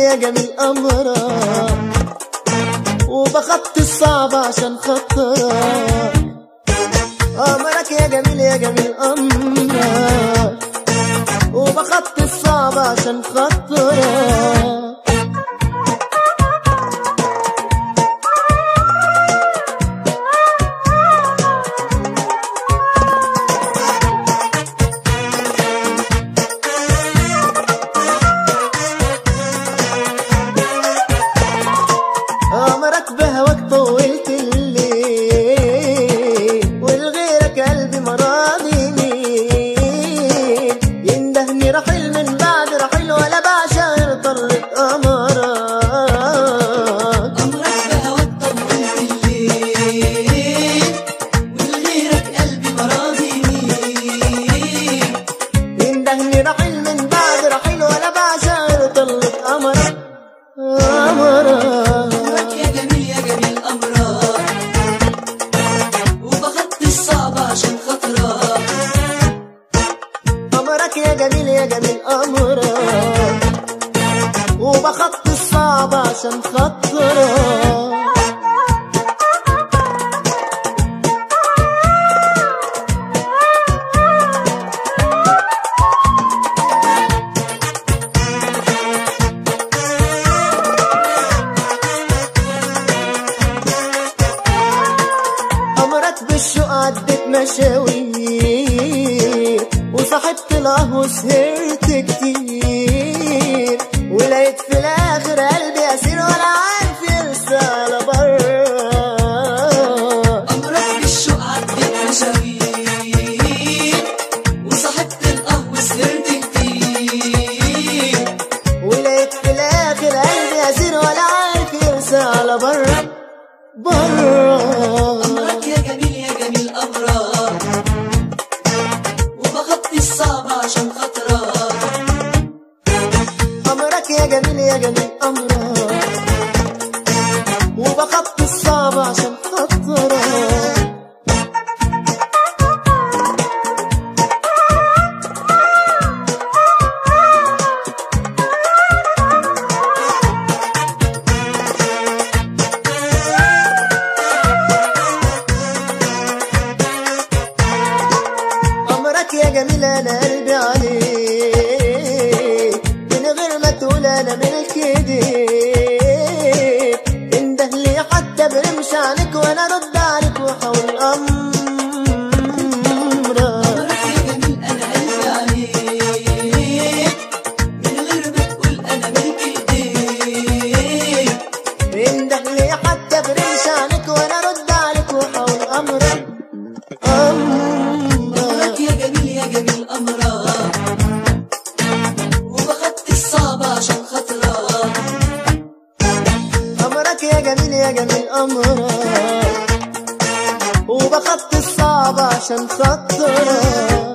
يا جميل أمرك وبخطي الصعب عشان خاطرك أمرك يا جميل يا جميل أمرك وبخطي الصعب عشان خاطرك أمرك بهواك طولت الليل ولغيرك قلبي مراضي مين يندهني رحيل من بعد رحيل ولا بعشر طلة أمرك أمرك بهواك طولت الليل ولغيرك قلبي مراضي مين يندهني رحيل من بعد رحيل ولا بعشر طلة أمرك أمرك أمرك يا جميل يا جميل أمرك وبخطي الصعب عشان خاطرك أمرك يا جميل يا جميل أمرك وبخطي الصعب عشان خاطرك أمرك بالشوق عدت مشاوير وصاحبت القهوة وسهرت كتير ولقيت في الآخر قلبي أسير ولا عارف يرسى على بر أمرك بالشوق عدت مشاوير وصاحبت القهوة سهرت كتير ولقيت في الآخر قلبي أسير ولا عارف يرسى على بر بر أمرك يا جميل يا جميل أمرك وبخطي الصعب عشان خاطرك أمرك يا جميل يا جميل أمرك وبخطي الصعب عشان خاطرك أمرك يا جميل أنا قلبي عليك من غير ما تقول أنا ملك ايديك انده لي حتى برمش عليك وأنا أرد عليك وأحاول أمرك أمرك يا جميل أنا قلبي عليك من غير ما تقول أنا ملك إيديك انده لي حتى برمش عليك وأنا أرد عليك وأحاول أمرك أمرك أمرك يا جميل يا جميل أمرك وبخطي الصعب عشان خاطرك أمرك يا جميل يا جميل أمرك وبخطي الصعب عشان خاطرك